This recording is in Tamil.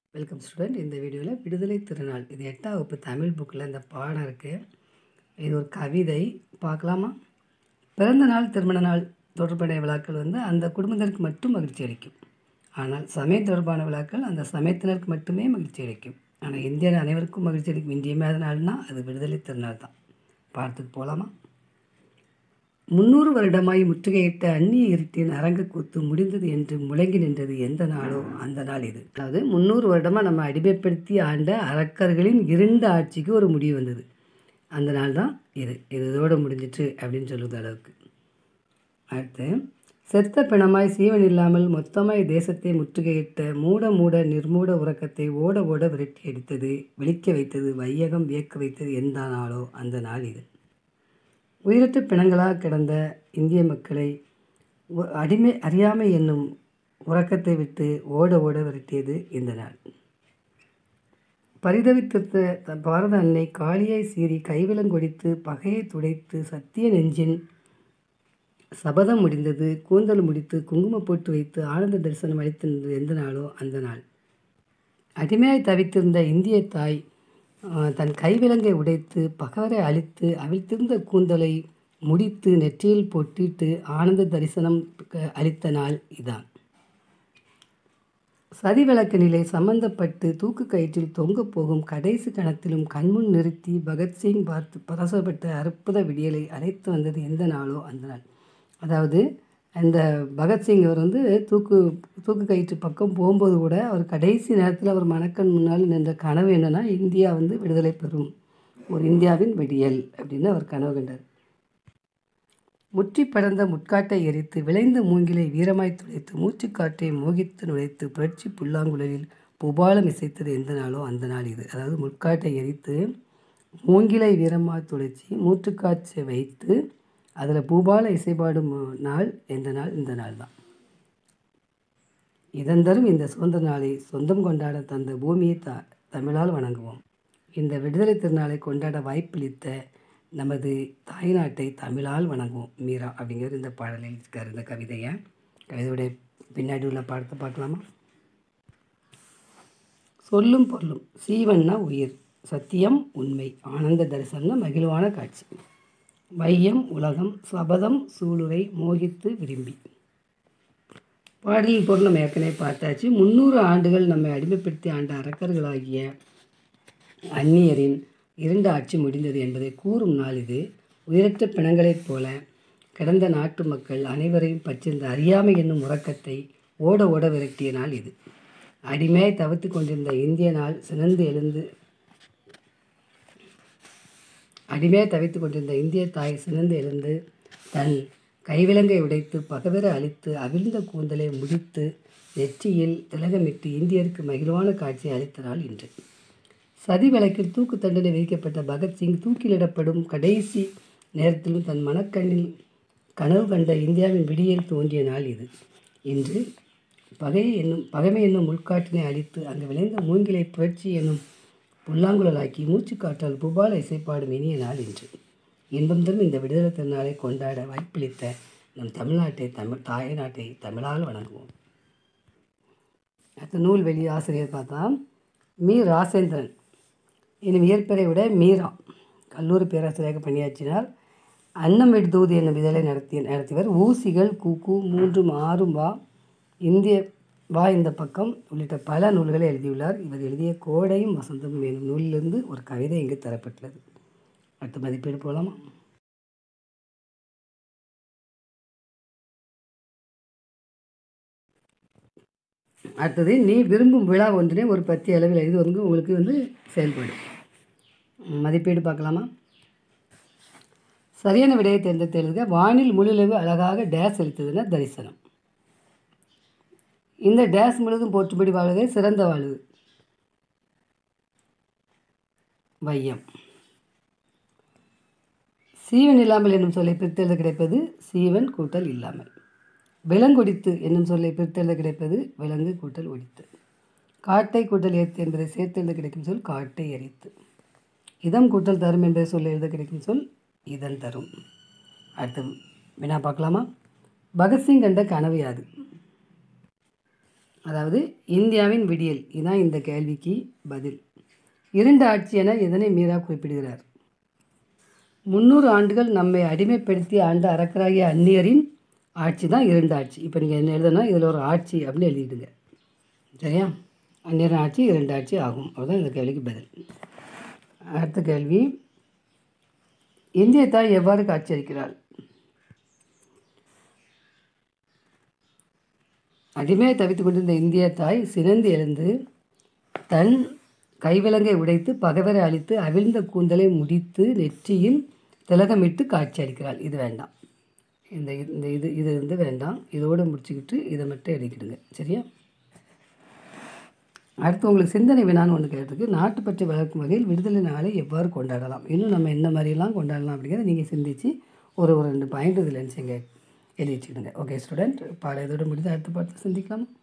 வெல்கம் ஸ்டூடெண்ட் இந்த வீடியோவில் விடுதலை திருநாள் இது எட்டாம் வகுப்பு தமிழ் புக்கில் இந்த பாடம் இருக்குது இது ஒரு கவிதை பார்க்கலாமா பிறந்த நாள் திருமண நாள் தொடர்புடைய விழாக்கள் வந்து அந்த குடும்பத்தினருக்கு மட்டும் மகிழ்ச்சி அளிக்கும் ஆனால் சமயம் தொடர்பான விழாக்கள் அந்த சமயத்தினருக்கு மட்டுமே மகிழ்ச்சி அளிக்கும் ஆனால் இந்திய அனைவருக்கும் மகிழ்ச்சி அளிக்கும் இன்றியமையாத நாள்னா அது விடுதலை திருநாள் தான் பாடத்துக்கு போகலாமா முன்னூறு வருடமாய் முற்றுகையிட்ட அந்நிய இருட்டின் அரங்க கூத்து முடிந்தது என்று முழங்கி நின்றது எந்த நாளோ அந்த நாள் இது அதாவது முந்நூறு வருடமாக நம்ம அடிமைப்படுத்தி ஆண்ட அரக்கர்களின் இருண்ட ஆட்சிக்கு ஒரு முடிவு வந்தது அந்த நாள் தான் இது இது இதோட முடிஞ்சிட்டு அப்படின்னு சொல்லுது அளவுக்கு அடுத்து செத்த பிணமாய் சீவன் இல்லாமல் மொத்தமாய் தேசத்தை முற்றுகையிட்ட மூட மூட நிர்மூட உறக்கத்தை ஓட ஓட விரட்டி அடித்தது விழிக்க வைத்தது வையகம் வியக்க வைத்தது எந்த நாளோ அந்த நாள் இது உயிரற்ற பிணங்களாக கிடந்த இந்திய மக்களை ஒ- அடிமை அறியாமை என்னும் உறக்கத்தை விட்டு ஓட ஓட விரட்டியது இந்த நாள் பரிதவித்திருந்த த- பாரத அன்னை காளியை சீறி கைவிலங்கொடித்து பகையை துடைத்து சத்திய நெஞ்சின் சபதம் முடிந்தது கூந்தல் முடித்து குங்குமம் போட்டு வைத்து ஆனந்த தரிசனம் அளித்திருந்தது எந்த நாளோ அந்த நாள் அடிமையாய் தவித்திருந்த இந்திய தாய் ஆஹ், தன் கைவிலங்கை உடைத்து பகவரை அழித்து அவிழ்த்திருந்த கூந்தலை முடித்து நெற்றியில் பொட்டிட்டு ஆனந்த தரிசனம் க- அளித்த நாள் இதான் சதிவிளக்கு நிலை சம்பந்தப்பட்டு தூக்கு கயிற்றில் தொங்கப் போகும் கடைசி கணத்திலும் கண்முன் நிறுத்தி பகத்சிங் பார்த்து பரசப்பட்ட அற்புத விடியலை அழைத்து வந்தது எந்த நாளோ அந்த நாள் அதாவது அந்த பகத்சிங் அவர் வந்து தூக்கு தூக்கு கயிற்று பக்கம் போகும்போது கூட அவர் கடைசி நேரத்தில் அவர் மணக்கண் முன்னால் நின்ற கனவு என்னன்னா இந்தியா வந்து விடுதலை பெறும் ஒரு இந்தியாவின் விடியல் அப்படின்னு அவர் கனவு கண்டார் முற்றி படர்ந்த முட்காட்டை எரித்து விளைந்த மூங்கிலை வீரமாய் துளைத்து மூச்சுக்காற்றை மோகித்து நுழைத்து புரட்சி புல்லாங்குழலில் புபாலம் இசைத்தது எந்த நாளோ அந்த நாள் இது அதாவது முட்காட்டை எரித்து மூங்கிலை வீரமாய் துளைச்சி மூச்சுக்காற்றை வைத்து அதில் பூபால இசைப்பாடும் நாள் எந்த நாள் இந்த நாள் தான் இதந்தரும் இந்த சுதந்திர நாளை சொந்தம் கொண்டாட தந்த பூமியை த தமிழால் வணங்குவோம் இந்த விடுதலை திருநாளை கொண்டாட வாய்ப்பளித்த நமது தாய்நாட்டை தமிழால் வணங்குவோம் மீரா அப்படிங்கிறது இந்த பாடலில் இருக்கார் இந்த கவிதையை கவிதையுடைய பின்னாடி உள்ள பாடத்தை பார்க்கலாமா சொல்லும் பொருளும் சீவன்னா உயிர் சத்தியம் உண்மை ஆனந்த தரிசனம்னா மகிழ்வான காட்சி வையம் உலகம் சபதம் சூளுரை மோகித்து விரும்பி பாடலின் பொருள் நம்ம ஏற்கனவே பார்த்தாச்சு முந்நூறு ஆண்டுகள் நம்மை அடிமைப்படுத்தி ஆண்ட அரக்கர்களாகிய அந்நியரின் இரண்டு ஆட்சி முடிந்தது என்பதை கூறும் நாள் இது உயிரற்ற பிணங்களைப் போல கிடந்த நாட்டு மக்கள் அனைவரையும் பற்றிருந்த அறியாமை என்னும் உறக்கத்தை ஓட ஓட விரட்டிய நாள் இது அடிமையாய் தவித்து கொண்டிருந்த இந்திய நாள் சினந்து எழுந்து அடிமையாய் தவித்து கொண்டிருந்த இந்திய தாய் சினந்து எழுந்து தன் கைவிலங்கை உடைத்து பகவர அழித்து அவிழ்ந்த கூந்தலை முடித்து நெற்றியில் திலகமிட்டு இந்தியருக்கு மகிழ்வான காட்சியை அளித்த நாள் இன்று சதி வழக்கில் தூக்கு தண்டனை விதிக்கப்பட்ட பகத்சிங் தூக்கிலிடப்படும் கடைசி நேரத்திலும் தன் மனக்கண்ணில் கனவு கண்ட இந்தியாவின் விடியல் தோன்றிய நாள் இது இன்று பகை என்னும் பகைமை என்னும் உள்காட்டினை அழித்து அங்கு விளைந்த மூங்கிலை புரட்சி என்னும் புல்லாங்குழலாக்கி மூச்சுக்காற்றால் புபால இசைப்பாடும் இனிய நாள் இன்று இன்பம் தரும் இந்த விடுதலை திருநாளை கொண்டாட வாய்ப்பளித்த நம் தமிழ்நாட்டை தமிழ் தாய் நாட்டை தமிழால் வணங்குவோம் அடுத்த நூல்வெளி ஆசிரியர் பார்த்தா மீ ராசேந்திரன் எனும் இயற்பெயரை விட மீரா கல்லூரி பேராசிரியராக பணியாற்றினார் அன்னம் தூது என்னும் இதழை நடத்திய நடத்தியவர் ஊசிகள் கூக்கு மூன்றும் ஆறும் வா இந்திய வா இந்த பக்கம் உள்ளிட்ட பல நூல்களை எழுதியுள்ளார் இவர் எழுதிய கோடையும் வசந்தமும் எனும் நூலிலிருந்து ஒரு கவிதை இங்கு தரப்பட்டுள்ளது அடுத்த மதிப்பீடு போகலாமா அடுத்தது நீ விரும்பும் விழா ஒன்றினை ஒரு பத்தி அளவில் இது வந்து உங்களுக்கு வந்து செயல்படும் மதிப்பீடு பார்க்கலாமா சரியான விடையை தேர்ந்தெடுத்து எழுதுக வானில் முழுளவு அழகாக டேஸ் அளித்ததுன்னா தரிசனம் இந்த டேஸ் முழுதும் போற்றும்படி வாழ்வதே சிறந்த வாழ்வு வையம் சீவன் இல்லாமல் என்னும் சொல்லை பிரித்தெழுத கிடைப்பது சீவன் கூட்டல் இல்லாமல் விலங்கொடித்து என்னும் சொல்லை பிரித்தெழுத கிடைப்பது விலங்கு கூட்டல் ஒடித்து காட்டை கூட்டல் ஏத்து என்பதை சேர்த்தெழுத கிடைக்கும் சொல் காட்டை எரித்து இதம் கூட்டல் தரும் என்பதை சொல்ல எழுத கிடைக்கும் சொல் இதன் தரும் அடுத்து வினா பார்க்கலாமா பகத்சிங் கண்ட கனவு யாது அதாவது இந்தியாவின் விடியல் இதுதான் இந்த கேள்விக்கு பதில் இரண்டு ஆட்சி என எதனை மீரா குறிப்பிடுகிறார் முந்நூறு ஆண்டுகள் நம்மை அடிமைப்படுத்தி ஆண்ட அரக்கராகிய அந்நியரின் ஆட்சி தான் இரண்டு ஆட்சி இப்போ நீங்கள் என்ன எழுதணும் இதில் ஒரு ஆட்சி அப்படின்னு எழுதிடுங்க சரியா அந்நியரின் ஆட்சி இரண்டு ஆட்சி ஆகும் அதுதான் இந்த கேள்விக்கு பதில் அடுத்த கேள்வி இந்திய தாய் எவ்வாறு காட்சியளிக்கிறாள் அடிமையை தவித்து கொண்டிருந்த இந்திய தாய் சினந்து எழுந்து தன் கைவிலங்கை உடைத்து பகைவரை அழித்து அவிழ்ந்த கூந்தலை முடித்து நெற்றியில் திலகமிட்டு காட்சி அளிக்கிறாள் இது வேண்டாம் இந்த இது- இந்த இது இது வந்து வேண்டாம் இதோடு முடிச்சுக்கிட்டு இதை மட்டும் எழுதிக்கிடுங்க சரியா அடுத்து உங்களுக்கு சிந்தனை வினான்னு ஒன்று கேட்டிருக்கு நாட்டுப்பற்றை வளர்க்கும் வகையில் விடுதலை நாளை எவ்வாறு கொண்டாடலாம் இன்னும் நம்ம என்ன மாதிரிலாம் கொண்டாடலாம் அப்படிங்கிறத நீங்கள் சிந்திச்சு ஒரு ஒரு ரெண்டு பாயிண்ட் இதில் நினச்சிங்க எழுதி வச்சுக்கிடுங்க ஓகே ஸ்டூடெண்ட் பாடம் இதோட முடிந்து அடுத்த பாடத்தில் சந்திக்கலாமா